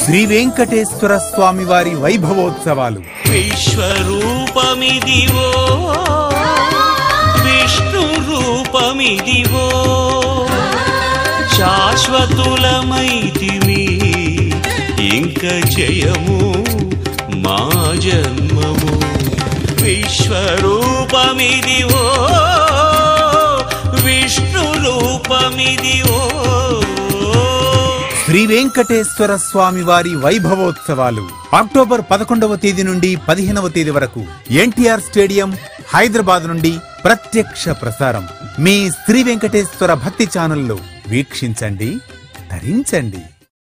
శ్రీ వెంకటేశ్వర స్వామి వారి వైభవోత్సవాలు విశ్వరూపమిదివో విష్ణు రూపమిదివో శాశ్వతులమైతివి ఇంక జయము మా జన్మము విశ్వరూపమిదివో విష్ణు రూపమిదివో శ్రీ వెంకటేశ్వర స్వామి వారి వైభవోత్సవాలు అక్టోబర్ పదకొండవ తేదీ నుండి పదిహేనవ తేదీ వరకు ఎన్టీఆర్ స్టేడియం హైదరాబాద్ నుండి ప్రత్యక్ష ప్రసారం మీ శ్రీ వెంకటేశ్వర భక్తి ఛానల్లో వీక్షించండి ధరించండి